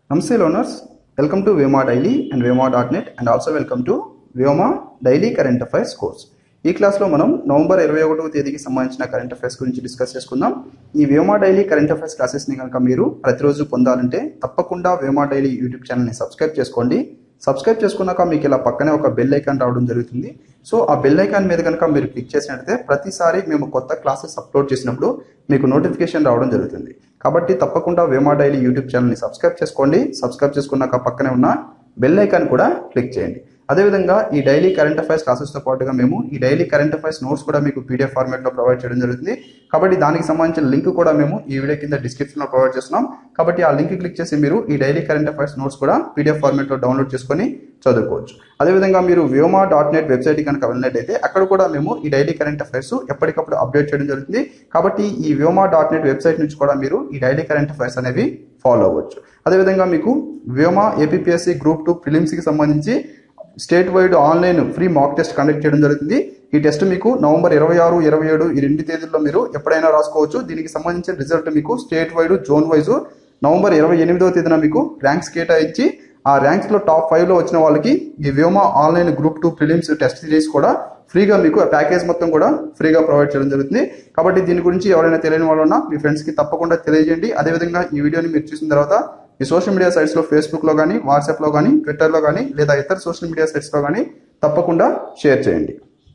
Namaste learners, welcome to Vyoma Daily and Vyoma.net and also welcome to Vyoma Daily Current Affairs course. ఈ క్లాస్లో మనం November ఇరవై ఒకటవ తేదీకి సంబంధించిన కరెంట్ అఫైర్స్ గురించి డిస్కస్ చేసుకుందాం ఈ వ్యోమా డైలీ కరెంట్ అఫైర్స్ క్లాసెస్ని కనుక మీరు ప్రతిరోజు పొందాలంటే తప్పకుండా వ్యోమా డైలీ యూట్యూబ్ ఛానల్ని సబ్స్క్రైబ్ చేసుకోండి సబ్స్క్రైబ్ చేసుకున్నాక మీకు ఇలా పక్కనే ఒక బెల్ ఐకాన్ రావడం జరుగుతుంది సో ఆ బెల్ ఐకాన్ మీద కనుక మీరు క్లిక్ చేసినట్లయితే ప్రతిసారి మేము కొత్త క్లాసెస్ అప్లోడ్ చేసినప్పుడు మీకు నోటిఫికేషన్ రావడం జరుగుతుంది కాబట్టి తప్పకుండా వేమా డైలీ యూట్యూబ్ ఛానల్ని సబ్స్క్రైబ్ చేసుకోండి సబ్స్క్రైబ్ చేసుకున్నాక పక్కనే ఉన్న బెల్ ఐకాన్ కూడా క్లిక్ చేయండి అదేవిధంగా ఈ డైలీ కరెంట్ అఫైర్స్ క్లాసెస్తో పాటుగా మేము ఈ డైలీ కరెంట్ అఫైర్స్ నోట్స్ కూడా మీకు పీడిఎఫ్ ఫార్మాట్లో ప్రొవైడ్ చేయడం జరుగుతుంది కాబట్టి దానికి సంబంధించిన లింక్ కూడా మేము ఈ వీడియో కింద డిస్క్రిప్షన్లో ప్రొవైడ్ చేస్తున్నాం కాబట్టి ఆ లింక్ క్లిక్ చేసి మీరు ఈ డైలీ కరెంట్ అఫైర్స్ నోట్స్ కూడా పీడిఎఫ్ ఫార్మాట్లో డౌన్లోడ్ చేసుకొని చదువుకోవచ్చు అదేవిధంగా మీరు వ్యోమా డాట్ నెట్ వెబ్సైట్ కనుక వెళ్ళినట్టయితే అక్కడ కూడా మేము ఈ డైలీ కరెంట్ అఫైర్స్ ఎప్పటికప్పుడు అప్డేట్ చేయడం జరుగుతుంది కాబట్టి ఈ వ్యోమా డాట్ నెట్ వెబ్సైట్ నుంచి కూడా మీరు ఈ డైలీ కరెంట్ అఫైర్స్ అనేవి ఫాలో అవ్వచ్చు అదేవిధంగా మీకు వ్యోమా ఏపీఎస్సి గ్రూప్ టూ ప్రిలిమ్స్కి సంబంధించి state wide online free mock test conduct చేయడం జరుగుతుంది ఈ టెస్ట్ మీకు నవంబర్ ఇరవై ఆరు ఇరవై ఏడు ఈ రెండు తేదీల్లో మీరు ఎప్పుడైనా రాసుకోవచ్చు దీనికి సంబంధించిన రిజల్ట్ మీకు state wide zone wise November ఇరవై ఎనిమిదవ తేదీన మీకు ర్యాంక్స్ కేటాయించి ఆ ర్యాంక్స్లో టాప్ ఫైవ్లో వచ్చిన వాళ్ళకి ఈ Vyoma online group two prelims test series కూడా ఫ్రీగా మీకు ఆ ప్యాకేజ్ మొత్తం కూడా ఫ్రీగా ప్రొవైడ్ చేయడం జరుగుతుంది కాబట్టి దీని గురించి ఎవరైనా తెలియని వాళ్ళు ఉన్నా మీ ఫ్రెండ్స్కి తప్పకుండా తెలియజేయండి అదేవిధంగా ఈ వీడియోని మీరు చూసిన తర్వాత ఈ సోషల్ మీడియా సైట్స్లో ఫేస్బుక్లో కానీ వాట్సాప్లో కానీ ట్విట్టర్లో కానీ లేదా ఇతర సోషల్ మీడియా సైట్స్లో కానీ తప్పకుండా షేర్ చేయండి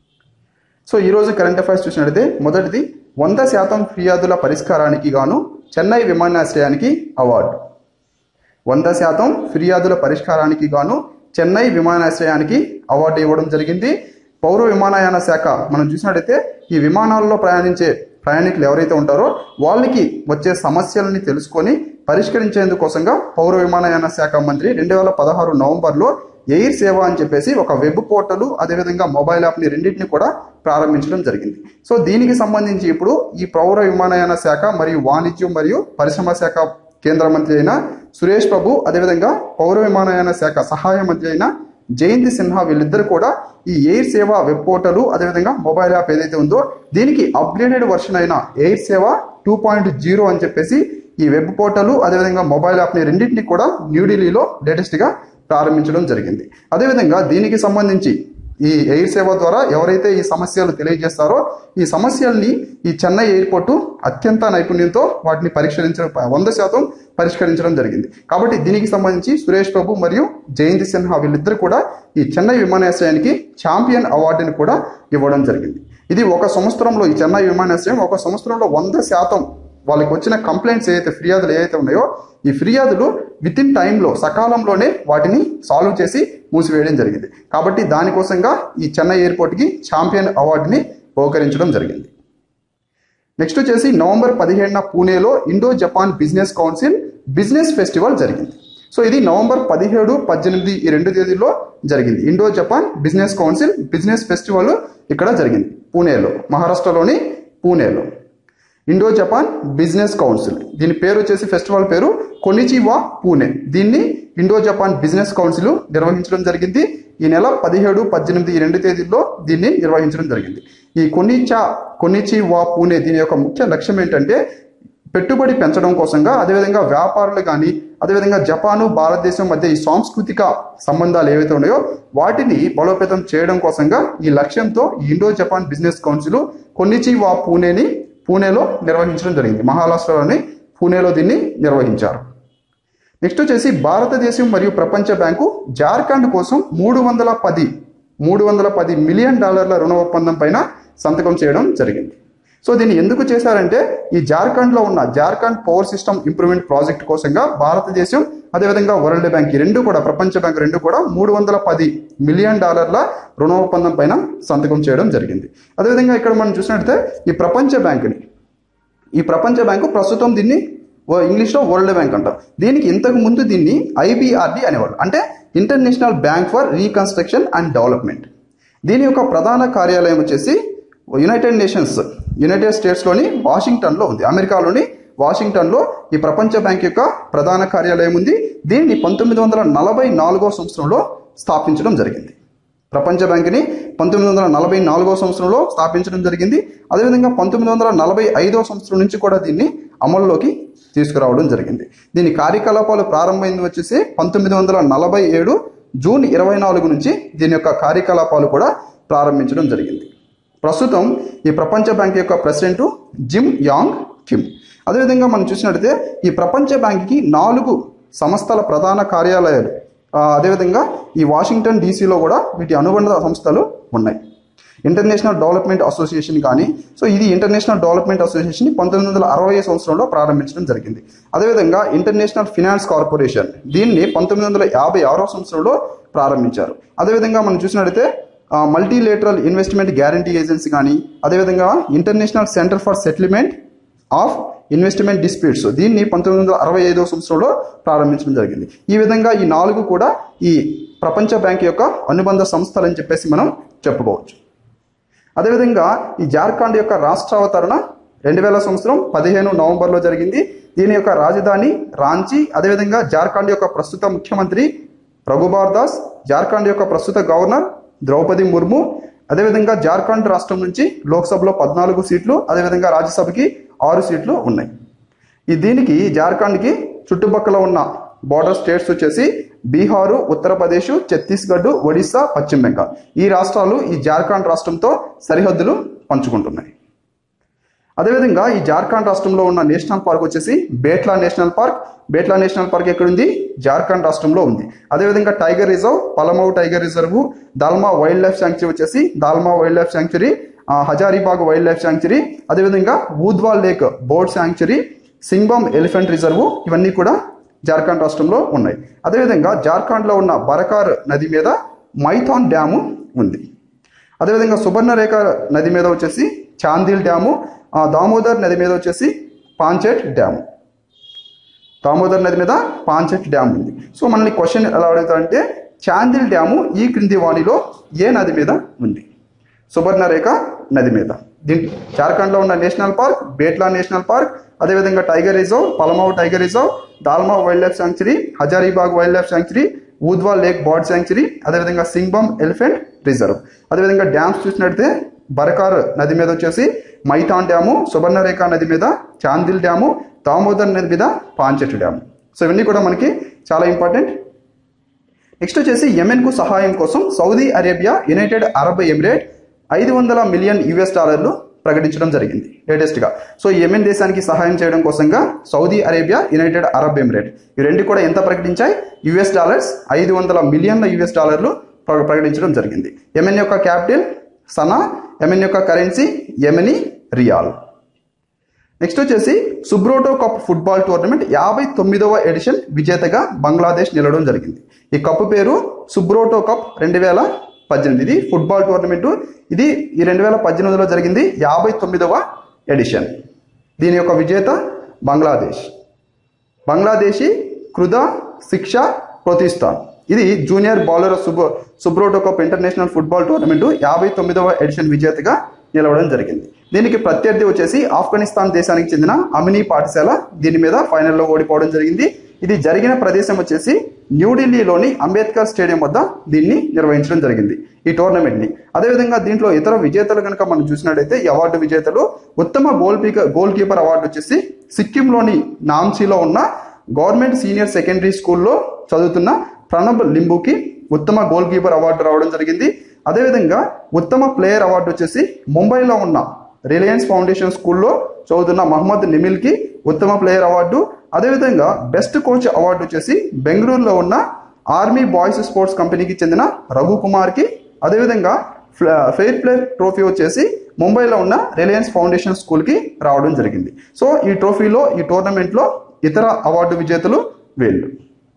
సో ఈరోజు కరెంట్ అఫైర్స్ చూసినట్లయితే మొదటిది వంద శాతం ఫిర్యాదుల పరిష్కారానికి గాను చెన్నై విమానాశ్రయానికి అవార్డు వంద శాతం ఫిర్యాదుల పరిష్కారానికి గాను చెన్నై విమానాశ్రయానికి అవార్డు ఇవ్వడం జరిగింది పౌర విమానయాన శాఖ మనం చూసినట్టయితే ఈ విమానాల్లో ప్రయాణించే ప్రయాణికులు ఎవరైతే ఉంటారో వాళ్ళకి వచ్చే సమస్యలని తెలుసుకొని పరిష్కరించేందుకోసంగా పౌర విమానయాన శాఖ మంత్రి రెండు వేల పదహారు నవంబర్లో ఎయిర్ సేవ అని చెప్పేసి ఒక వెబ్ పోర్టల్ అదేవిధంగా మొబైల్ యాప్ని రెండింటిని కూడా ప్రారంభించడం జరిగింది సో దీనికి సంబంధించి ఇప్పుడు ఈ పౌర విమానయాన శాఖ మరియు వాణిజ్యం మరియు పరిశ్రమ శాఖ కేంద్ర మంత్రి అయిన సురేష్ ప్రభు అదేవిధంగా పౌర విమానయాన శాఖ సహాయ మంత్రి అయిన జయంతి సిన్హా వీళ్ళిద్దరు కూడా ఈ ఎయిర్ సేవ వెబ్ పోర్టల్ అదేవిధంగా మొబైల్ యాప్ ఏదైతే ఉందో దీనికి అప్గ్రేడెడ్ వర్షన్ అయిన air Sewa two point zero అని చెప్పేసి ఈ వెబ్ పోర్టల్ అదేవిధంగా మొబైల్ యాప్ని రెండింటిని కూడా న్యూఢిల్లీలో లేటెస్ట్గా ప్రారంభించడం జరిగింది అదేవిధంగా దీనికి సంబంధించి ఈ ఎయిర్ సేవ ద్వారా ఎవరైతే ఈ సమస్యలు తెలియజేస్తారో ఈ సమస్యల్ని ఈ చెన్నై ఎయిర్పోర్టు అత్యంత నైపుణ్యంతో వాటిని పరిష్కరించడం వంద శాతం పరిష్కరించడం జరిగింది కాబట్టి దీనికి సంబంధించి సురేష్ ప్రభు మరియు జయంతి సిన్హా వీళ్ళిద్దరు కూడా ఈ చెన్నై విమానాశ్రయానికి ఛాంపియన్ అవార్డుని కూడా ఇవ్వడం జరిగింది ఇది ఒక సంవత్సరంలో ఈ చెన్నై విమానాశ్రయం ఒక సంవత్సరంలో వంద శాతం వాళ్ళకి వచ్చిన కంప్లైంట్స్ ఏదైతే ఫిర్యాదులు ఏవైతే ఉన్నాయో ఈ ఫిర్యాదులు విత్ ఇన్ టైంలో సకాలంలోనే వాటిని సాల్వ్ చేసి మూసివేయడం జరిగింది కాబట్టి దానికోసంగా ఈ చెన్నై ఎయిర్పోర్ట్కి ఛాంపియన్ అవార్డుని బహుకరించడం జరిగింది నెక్స్ట్ వచ్చేసి నవంబర్ పదిహేడున పూణేలో Indo Japan business council business festival జరిగింది సో ఇది నవంబర్ పదిహేడు పద్దెనిమిది ఈ రెండు తేదీల్లో జరిగింది Indo Japan business council business festival ఇక్కడ జరిగింది పూణేలో మహారాష్ట్రలోని పూణేలో ఇండో జపాన్ బిజినెస్ కౌన్సిల్ దీని పేరు వచ్చేసి ఫెస్టివల్ పేరు కొనిచివా పూణే దీన్ని ఇండో జపాన్ బిజినెస్ కౌన్సిల్ నిర్వహించడం జరిగింది ఈ నెల పదిహేడు పద్దెనిమిది ఈ రెండు తేదీల్లో దీన్ని నిర్వహించడం జరిగింది ఈ కొనిచా కొనిచివా పూణే దీని యొక్క ముఖ్య లక్ష్యం ఏంటంటే పెట్టుబడి పెంచడం కోసంగా అదేవిధంగా వ్యాపారులు కానీ అదేవిధంగా జపాను భారతదేశం మధ్య ఈ సాంస్కృతిక సంబంధాలు ఏవైతే ఉన్నాయో వాటిని బలోపేతం చేయడం కోసంగా ఈ లక్ష్యంతో Indo Japan business council Konnichiwa పూణేని పూణేలో నిర్వహించడం జరిగింది మహారాష్ట్రలోని పూణేలో దీన్ని నిర్వహించారు నెక్స్ట్ వచ్చేసి భారతదేశం మరియు ప్రపంచ బ్యాంకు జార్ఖండ్ కోసం మూడు వందల పది మూడు వందల పది మిలియన్ డాలర్ల రుణ ఒప్పందం పైన సంతకం చేయడం జరిగింది సో దీన్ని ఎందుకు చేశారంటే ఈ జార్ఖండ్లో ఉన్న Jharkhand power system improvement project కోసంగా భారతదేశం అదేవిధంగా వరల్డ్ బ్యాంక్ ఈ రెండు కూడా ప్రపంచ బ్యాంక్ రెండు కూడా మూడు వందల పది మిలియన్ డాలర్ల రుణ ఒప్పందం పైన సంతకం చేయడం జరిగింది అదేవిధంగా ఇక్కడ మనం చూసినట్లయితే ఈ ప్రపంచ బ్యాంకుని ఈ ప్రపంచ బ్యాంకు ప్రస్తుతం దీన్ని ఇంగ్లీష్లో వరల్డ్ బ్యాంక్ అంటారు దీనికి ఇంతకు ముందు దీన్ని ఐబిఆర్డి అనేవాళ్ళు అంటే International Bank for Reconstruction and Development దీని యొక్క ప్రధాన కార్యాలయం వచ్చేసి యునైటెడ్ నేషన్స్ యునైటెడ్ స్టేట్స్లోని వాషింగ్టన్లో ఉంది అమెరికాలోని వాషింగ్టన్లో ఈ ప్రపంచ బ్యాంక్ యొక్క ప్రధాన కార్యాలయం ఉంది దీన్ని పంతొమ్మిది వందల నలభై నాలుగో సంవత్సరంలో స్థాపించడం జరిగింది ప్రపంచ బ్యాంకుని పంతొమ్మిది వందల నలభై నాలుగో సంవత్సరంలో స్థాపించడం జరిగింది అదేవిధంగా పంతొమ్మిది వందల నలభై ఐదో సంవత్సరం నుంచి కూడా దీన్ని అమల్లోకి తీసుకురావడం జరిగింది దీని కార్యకలాపాలు ప్రారంభమైంది వచ్చేసి పంతొమ్మిది వందల నలభై ఏడు జూన్ ఇరవై నాలుగు నుంచి దీని యొక్క కార్యకలాపాలు కూడా ప్రారంభించడం జరిగింది ప్రస్తుతం ఈ ప్రపంచ బ్యాంక్ యొక్క ప్రెసిడెంట్ జిమ్ యాంగ్ కిమ్ అదేవిధంగా మనం చూసినట్లయితే ఈ ప్రపంచ బ్యాంక్కి నాలుగు సంస్థల ప్రధాన కార్యాలయాలు ఆ, అదేవిధంగా ఈ వాషింగ్టన్ డీసీలో కూడా వీటి అనుబంధ సంస్థలు ఉన్నాయి ఇంటర్నేషనల్ డెవలప్మెంట్ అసోసియేషన్ కానీ సో ఇది ఇంటర్నేషనల్ డెవలప్మెంట్ అసోసియేషన్ పంతొమ్మిది వందల అరవై సంవత్సరంలో ప్రారంభించడం జరిగింది అదేవిధంగా ఇంటర్నేషనల్ ఫినాన్స్ కార్పొరేషన్ దీన్ని పంతొమ్మిది వందల యాభై ఆరో సంవత్సరంలో ప్రారంభించారు అదేవిధంగా మనం చూసినట్లయితే మల్టీలేటరల్ ఇన్వెస్ట్మెంట్ గ్యారంటీ ఏజెన్సీ కానీ అదేవిధంగా International Centre for Settlement of Investment Disputes దీన్ని పంతొమ్మిది వందల అరవై ఐదో సంవత్సరంలో ప్రారంభించడం జరిగింది ఈ విధంగా ఈ నాలుగు కూడా ఈ ప్రపంచ బ్యాంక్ యొక్క అనుబంధ సంస్థలు అని చెప్పేసి మనం చెప్పుకోవచ్చు అదేవిధంగా ఈ జార్ఖండ్ యొక్క రాష్ట్రావతరణ రెండు వేల సంవత్సరం పదిహేను నవంబర్లో జరిగింది దీని యొక్క రాజధాని రాంచీ అదేవిధంగా జార్ఖండ్ యొక్క ప్రస్తుత ముఖ్యమంత్రి రఘుబార్ దాస్ జార్ఖండ్ యొక్క ప్రస్తుత గవర్నర్ ద్రౌపది ముర్ము అదేవిధంగా జార్ఖండ్ రాష్ట్రం నుంచి లోక్సభలో పద్నాలుగు సీట్లు అదేవిధంగా రాజ్యసభకి ఆరు సీట్లు ఉన్నాయి ఈ దీనికి జార్ఖండ్కి చుట్టుపక్కల ఉన్న బార్డర్ స్టేట్స్ వచ్చేసి బీహారు ఉత్తరప్రదేశ్ ఛత్తీస్గఢ్ ఒడిశా పశ్చిమ బెంగాల్ ఈ రాష్ట్రాలు ఈ జార్ఖండ్ రాష్ట్రంతో సరిహద్దులు పంచుకుంటున్నాయి అదేవిధంగా ఈ జార్ఖండ్ రాష్ట్రంలో ఉన్న నేషనల్ పార్క్ వచ్చేసి Betla national park Betla national park ఎక్కడుంది జార్ఖండ్ రాష్ట్రంలో ఉంది అదేవిధంగా tiger reserve Palamau tiger reserve Dalma wildlife sanctuary వచ్చేసి Dalma wildlife sanctuary Hazaribagh wildlife sanctuary అదేవిధంగా ఊద్వాల్ లేక్ బోర్డ్ శాంక్చురీ సింగ్బామ్ ఎలిఫెంట్ రిజర్వ్ ఇవన్నీ కూడా జార్ఖండ్ రాష్ట్రంలో ఉన్నాయి అదేవిధంగా జార్ఖండ్లో ఉన్న బరకార్ నది మీద మైథాన్ డ్యాము ఉంది అదేవిధంగా సుబర్ణరేఖ నది మీద వచ్చేసి చాందిల్ డ్యాము ఆ దామోదర్ నది మీద వచ్చేసి పాంచెట్ డ్యాము దామోదర్ నది మీద పాంచెట్ డ్యామ్ ఉంది సో మనల్ని క్వశ్చన్ ఎలా అడుగుతారంటే చాందిల్ డ్యాము ఈ క్రింది వాణిలో ఏ నది మీద ఉంది సుబర్ణరేఖ నది మీద దీంట్లో జార్ఖండ్లో ఉన్న national park Betla national park అదేవిధంగా tiger reserve Palamau tiger reserve Dalma wildlife sanctuary Hazaribagh wildlife sanctuary Udhwa lake bird sanctuary అదేవిధంగా సింగ్బమ్ ఎలిఫెంట్ రిజర్వ్ అదేవిధంగా డ్యామ్స్ చూసినట్లయితే బరకార్ నది మీద వచ్చేసి మైథాన్ డ్యాము సుబర్ణరేఖ నది మీద చాందిల్ డ్యాము దామోదర్ నది మీద పాంచెట్టు డ్యాము సో ఇవన్నీ కూడా మనకి చాలా ఇంపార్టెంట్ నెక్స్ట్ వచ్చేసి యెమెన్కు సహాయం కోసం Saudi Arabia United Arab Emirate ఐదు వందల మిలియన్ యుఎస్ డాలర్లు ప్రకటించడం జరిగింది లేటెస్ట్గా సో యెమెన్ దేశానికి సహాయం చేయడం కోసంగా Saudi Arabia United Arab Emirate ఈ రెండు కూడా ఎంత ప్రకటించాయి యుఎస్ డాలర్స్ ఐదు వందల మిలియన్ల యుఎస్ డాలర్లు ప్ర- ప్రకటించడం జరిగింది యెమెన్ యొక్క క్యాపిటల్ సనా యెమెన్ యొక్క కరెన్సీ యెమెనీ రియాల్ నెక్స్ట్ వచ్చేసి సుబ్రోటో కప్ ఫుట్బాల్ టోర్నమెంట్ యాభై తొమ్మిదవ ఎడిషన్ విజేతగా బంగ్లాదేశ్ నిలవడం జరిగింది ఈ కప్ పేరు సుబ్రోటో కప్ రెండు వేల పద్దెనిమిది ఇది ఫుట్బాల్ టోర్నమెంట్ ఇది ఈ రెండు వేల పద్దెనిమిదిలో జరిగింది యాభై తొమ్మిదవ ఎడిషన్ దీని యొక్క విజేత బంగ్లాదేశ్ బంగ్లాదేశీ కృద శిక్ష ప్రతిస్తాన్ ఇది జూనియర్ బౌలర్ సుబ్ Subroto cup international football tournament యాభై తొమ్మిదవ ఎడిషన్ విజేతగా నిలవడం జరిగింది దీనికి ప్రత్యర్థి వచ్చేసి ఆఫ్ఘనిస్తాన్ దేశానికి చెందిన అమినీ పాఠశాల దీని మీద ఫైనల్లో ఓడిపోవడం జరిగింది ఇది జరిగిన ప్రదేశం వచ్చేసి న్యూఢిల్లీలోని అంబేద్కర్ స్టేడియం వద్ద దీన్ని నిర్వహించడం జరిగింది ఈ టోర్నమెంట్ని అదేవిధంగా దీంట్లో ఇతర విజేతలు కనుక మనం చూసినట్టయితే ఈ అవార్డు విజేతలు ఉత్తమ గోల్ పీకర్ గోల్ కీపర్ అవార్డు వచ్చేసి సిక్కింలోని నామ్సీలో ఉన్న గవర్నమెంట్ సీనియర్ సెకండరీ స్కూల్లో చదువుతున్న ప్రణబ్ లింబుకి ఉత్తమ గోల్ కీపర్ అవార్డు రావడం జరిగింది అదేవిధంగా ఉత్తమ ప్లేయర్ అవార్డు వచ్చేసి ముంబైలో ఉన్న రిలయన్స్ ఫౌండేషన్ స్కూల్లో చదువుతున్న మహమ్మద్ నిమిల్కి ఉత్తమ ప్లేయర్ అవార్డు అదేవిధంగా బెస్ట్ కోచ్ అవార్డు వచ్చేసి బెంగళూరులో ఉన్న ఆర్మీ బాయ్స్ స్పోర్ట్స్ కంపెనీకి చెందిన రఘు కుమార్కి అదేవిధంగా ఫ్ల- ఫెయిర్ ప్లే ట్రోఫీ వచ్చేసి ముంబైలో ఉన్న రిలయన్స్ ఫౌండేషన్ స్కూల్కి రావడం జరిగింది సో ఈ ట్రోఫీలో ఈ టోర్నమెంట్లో ఇతర అవార్డు విజేతలు వీళ్ళు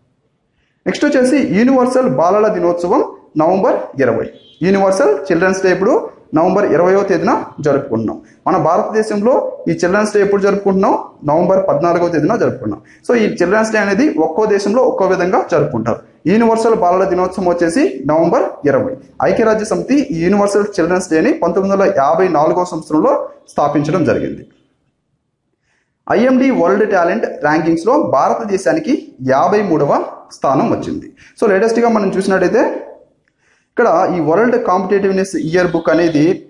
నెక్స్ట్ వచ్చేసి యూనివర్సల్ బాలల దినోత్సవం నవంబర్ ఇరవై యూనివర్సల్ చిల్డ్రన్స్ డే ఇప్పుడు నవంబర్ ఇరవయో తేదీన జరుపుకుంటున్నాం మన భారతదేశంలో ఈ చిల్డ్రన్స్ డే ఎప్పుడు జరుపుకుంటున్నాం నవంబర్ పద్నాలుగో తేదీన జరుపుకున్నాం సో ఈ చిల్డ్రన్స్ డే అనేది ఒక్కో దేశంలో ఒక్కో విధంగా జరుపుకుంటారు యూనివర్సల్ బాలల దినోత్సవం వచ్చేసి నవంబర్ ఇరవై ఐక్యరాజ్య సమితి ఈ యూనివర్సల్ చిల్డ్రన్స్ డేని పంతొమ్మిది వందల యాభై నాలుగో సంవత్సరంలో స్థాపించడం జరిగింది ఐఎండి వరల్డ్ టాలెంట్ ర్యాంకింగ్స్ లో భారతదేశానికి యాభై మూడవ స్థానం వచ్చింది సో లేటెస్ట్ గా మనం చూసినట్టయితే ఇక్కడ ఈ వరల్డ్ కాంపిటేటివ్నెస్ ఇయర్ బుక్ అనేది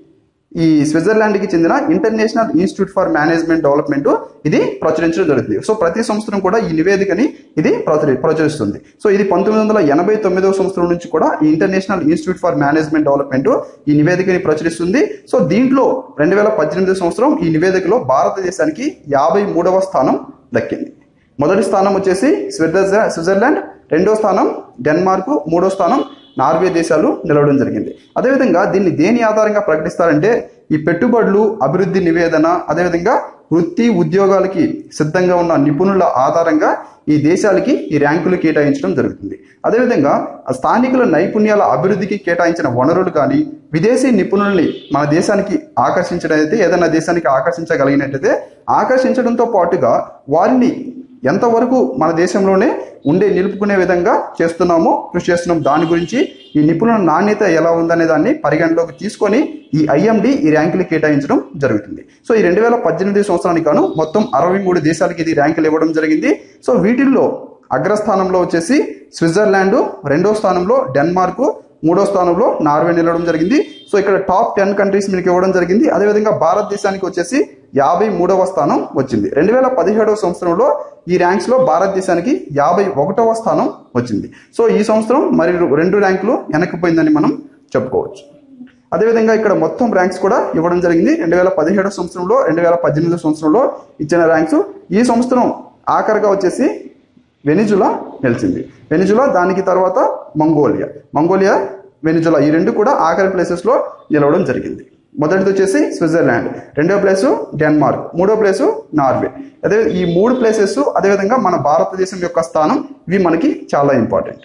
ఈ స్విట్జర్లాండ్కి చెందిన International Institute for Management Development ఇది ప్రచురించడం జరుగుతుంది సో ప్రతి సంవత్సరం కూడా ఈ నివేదికని ఇది ప్రచురి ప్రచురిస్తుంది సో ఇది పంతొమ్మిది వందల ఎనభై తొమ్మిదవ సంవత్సరం నుంచి కూడా ఈ International Institute for Management Development ఈ నివేదికని ప్రచురిస్తుంది సో దీంట్లో రెండు వేల పద్దెనిమిది సంవత్సరం ఈ నివేదికలో భారతదేశానికి యాభై మూడవ స్థానం దక్కింది మొదటి స్థానం వచ్చేసి స్విట్జర్ స్విట్జర్లాండ్ రెండో స్థానం డెన్మార్క్ మూడో స్థానం నార్వే దేశాలు నిలవడం జరిగింది అదేవిధంగా దీన్ని దేని ఆధారంగా ప్రకటిస్తారంటే ఈ పెట్టుబడులు అభివృద్ధి నివేదన అదేవిధంగా వృత్తి ఉద్యోగాలకి సిద్ధంగా ఉన్న నిపుణుల ఆధారంగా ఈ దేశాలకి ఈ ర్యాంకులు కేటాయించడం జరుగుతుంది అదేవిధంగా స్థానికుల నైపుణ్యాల అభివృద్ధికి కేటాయించిన వనరులు కానీ విదేశీ నిపుణుల్ని మన దేశానికి ఆకర్షించడం అయితే ఏదైనా దేశానికి ఆకర్షించగలిగినట్టయితే ఆకర్షించడంతో పాటుగా వారిని ఎంతవరకు మన దేశంలోనే ఉండే నిలుపుకునే విధంగా చేస్తున్నామో కృషి చేస్తున్నాం దాని గురించి ఈ నిపుణుల నాణ్యత ఎలా ఉందనే దాన్ని పరిగణలోకి తీసుకొని ఈ ఐఎండి ఈ ర్యాంకులు కేటాయించడం జరుగుతుంది సో ఈ రెండు వేల పద్దెనిమిది సంవత్సరానికి గాను మొత్తం అరవై మూడు దేశాలకి ఇది ర్యాంకులు ఇవ్వడం జరిగింది సో వీటిల్లో అగ్రస్థానంలో వచ్చేసి స్విట్జర్లాండ్ రెండో స్థానంలో డెన్మార్క్ మూడో స్థానంలో నార్వే నిలవడం జరిగింది సో ఇక్కడ టాప్ టెన్ కంట్రీస్ మీకు ఇవ్వడం జరిగింది అదేవిధంగా భారతదేశానికి వచ్చేసి యాభై మూడవ స్థానం వచ్చింది రెండు వేల పదిహేడవ సంవత్సరంలో ఈ ర్యాంక్స్లో భారతదేశానికి యాభై ఒకటవ స్థానం వచ్చింది సో ఈ సంవత్సరం మరి రెండు ర్యాంకులు వెనక్కిపోయిందని మనం చెప్పుకోవచ్చు అదేవిధంగా ఇక్కడ మొత్తం ర్యాంక్స్ కూడా ఇవ్వడం జరిగింది రెండు వేల పదిహేడవ సంవత్సరంలో రెండు వేల పద్దెనిమిది సంవత్సరంలో ఇచ్చిన ర్యాంక్స్ ఈ సంవత్సరం ఆఖరిగా వచ్చేసి వెనిజులా నిలిచింది వెనిజులా దానికి తర్వాత మంగోలియా మంగోలియా వెనిజులా ఈ రెండు కూడా ఆఖరి ప్లేసెస్లో నిలవడం జరిగింది మొదటిది వచ్చేసి స్విట్జర్లాండ్ రెండో ప్లేసు డెన్మార్క్ మూడో ప్లేసు నార్వే అదే ఈ మూడు ప్లేసెస్ అదేవిధంగా మన భారతదేశం యొక్క స్థానం ఇవి మనకి చాలా ఇంపార్టెంట్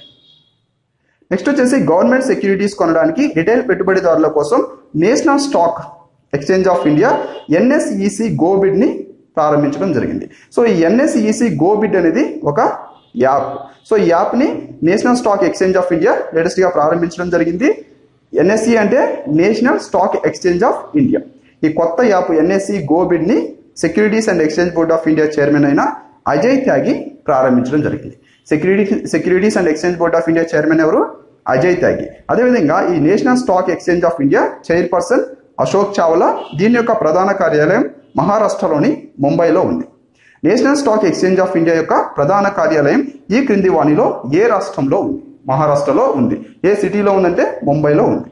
నెక్స్ట్ వచ్చేసి గవర్నమెంట్ సెక్యూరిటీస్ కొనడానికి రిటైల్ పెట్టుబడిదారుల కోసం National Stock Exchange of India NSE goBID ని ప్రారంభించడం జరిగింది సో ఈ ఎన్ఎస్ఈసి గోబిడ్ అనేది ఒక యాప్ సో ఈ యాప్ని National Stock Exchange of India లేటెస్ట్గా ప్రారంభించడం జరిగింది ఎన్ఎస్సి అంటే National Stock Exchange of India ఈ కొత్త యాప్ ఎన్ఎస్సి గోబిడ్ ని Securities and Exchange Board of India chairman అయిన అజయ్ త్యాగి ప్రారంభించడం జరిగింది security Securities and Exchange Board of India chairman ఎవరు అజయ్ త్యాగి అదేవిధంగా ఈ National Stock Exchange of India chairperson Ashok Chawla దీని యొక్క ప్రధాన కార్యాలయం మహారాష్ట్రలోని ముంబైలో ఉంది National Stock Exchange of India యొక్క ప్రధాన కార్యాలయం ఈ క్రింది వాణిలో ఏ రాష్ట్రంలో ఉంది మహారాష్ట్రలో ఉంది ఏ సిటీలో ఉందంటే ముంబైలో ఉంది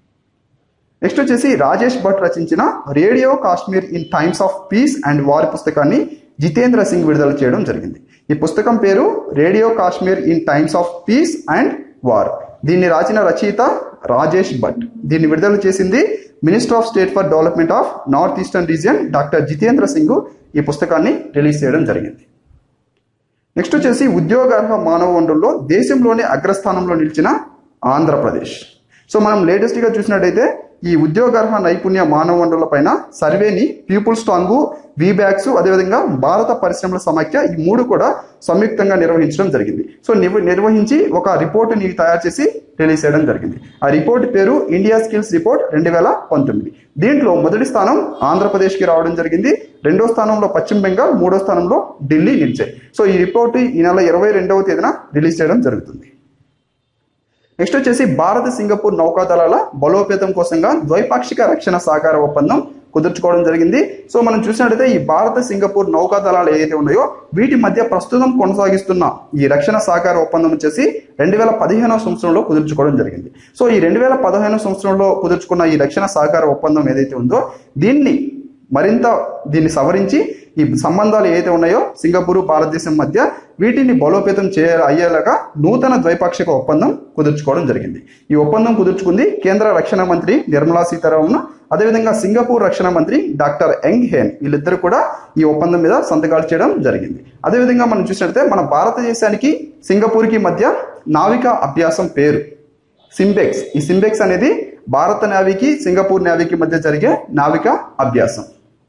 నెక్స్ట్ వచ్చేసి రాజేష్ భట్ రచించిన radio Kashmir in times of peace and war పుస్తకాన్ని జితేంద్ర సింగ్ విడుదల చేయడం జరిగింది ఈ పుస్తకం పేరు radio Kashmir in times of peace and war దీన్ని రాసిన రచయిత రాజేష్ భట్ దీన్ని విడుదల చేసింది minister of state for development of north eastern region doctor Jitendra Singh ఈ పుస్తకాన్ని రిలీజ్ చేయడం జరిగింది నెక్స్ట్ వచ్చేసి ఉద్యోగార్హ మానవ వనరుల్లో దేశంలోనే అగ్రస్థానంలో నిలిచిన ఆంధ్రప్రదేశ్ సో మనం లేటెస్ట్గా చూసినట్టయితే ఈ ఉద్యోగార్హ నైపుణ్య మానవ వనరుల పైన సర్వేని పీపుల్ స్ట్రాంగ్ వీబ్యాక్స్ అదేవిధంగా భారత పరిశ్రమల సమాఖ్య ఈ మూడు కూడా సంయుక్తంగా నిర్వహించడం జరిగింది సో నివ- నిర్వహించి ఒక రిపోర్టుని తయారు చేసి రిలీజ్ చేయడం జరిగింది ఆ రిపోర్ట్ పేరు ఇండియా స్కిల్స్ రిపోర్ట్ రెండు వేల పంతొమ్మిది దీంట్లో మొదటి స్థానం ఆంధ్రప్రదేశ్కి రావడం జరిగింది రెండో స్థానంలో పశ్చిమ బెంగాల్ మూడో స్థానంలో ఢిల్లీ నిలిచాయి సో ఈ రిపోర్ట్ ఈ నెల ఇరవై రెండవ తేదీన రిలీజ్ చేయడం జరుగుతుంది నెక్స్ట్ వచ్చేసి భారత్ సింగపూర్ నౌకాదళాల బలోపేతం కోసంగా ద్వైపాక్షిక రక్షణ సహకార ఒప్పందం కుదుర్చుకోవడం జరిగింది సో మనం చూసినట్టయితే ఈ భారత సింగపూర్ నౌకాదళాలు ఏదైతే ఉన్నాయో వీటి మధ్య ప్రస్తుతం కొనసాగిస్తున్న ఈ రక్షణ సహకార ఒప్పందం వచ్చేసి రెండు వేల పదిహేనవ సంవత్సరంలో కుదుర్చుకోవడం జరిగింది సో ఈ రెండు వేల పదిహేను సంవత్సరంలో కుదుర్చుకున్న ఈ రక్షణ సహకార ఒప్పందం ఏదైతే ఉందో దీన్ని మరింత దీన్ని సవరించి ఈ సంబంధాలు ఏదైతే ఉన్నాయో సింగపూర్ భారతదేశం మధ్య వీటిని బలోపేతం చేయ అయ్యేలాగా నూతన ద్వైపాక్షిక ఒప్పందం కుదుర్చుకోవడం జరిగింది ఈ ఒప్పందం కుదుర్చుకుంది కేంద్ర రక్షణ మంత్రి నిర్మలా సీతారామన్ అదేవిధంగా సింగపూర్ రక్షణ మంత్రి డాక్టర్ యంగ్ హేన్ వీళ్ళిద్దరు కూడా ఈ ఒప్పందం మీద సంతకాలు చేయడం జరిగింది అదేవిధంగా మనం చూసినట్లయితే మన భారతదేశానికి సింగపూర్కి మధ్య నావికా అభ్యాసం పేరు సింబెక్స్ ఈ సింబెక్స్ అనేది భారత నావికి సింగపూర్ నావికి మధ్య జరిగే నావికా అభ్యాసం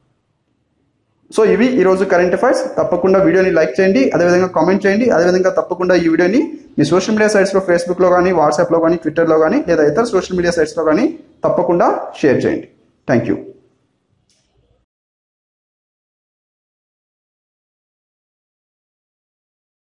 సో ఇవి ఈరోజు కరెంట్ అఫైర్స్ తప్పకుండా వీడియోని లైక్ చేయండి అదేవిధంగా కామెంట్ చేయండి అదేవిధంగా తప్పకుండా ఈ వీడియోని మీ సోషల్ మీడియా సైట్స్లో ఫేస్బుక్లో కానీ వాట్సాప్లో కానీ ట్విట్టర్లో కానీ లేదా ఇతర సోషల్ మీడియా సైట్స్లో కానీ తప్పకుండా షేర్ చేయండి థ్యాంక్ యూ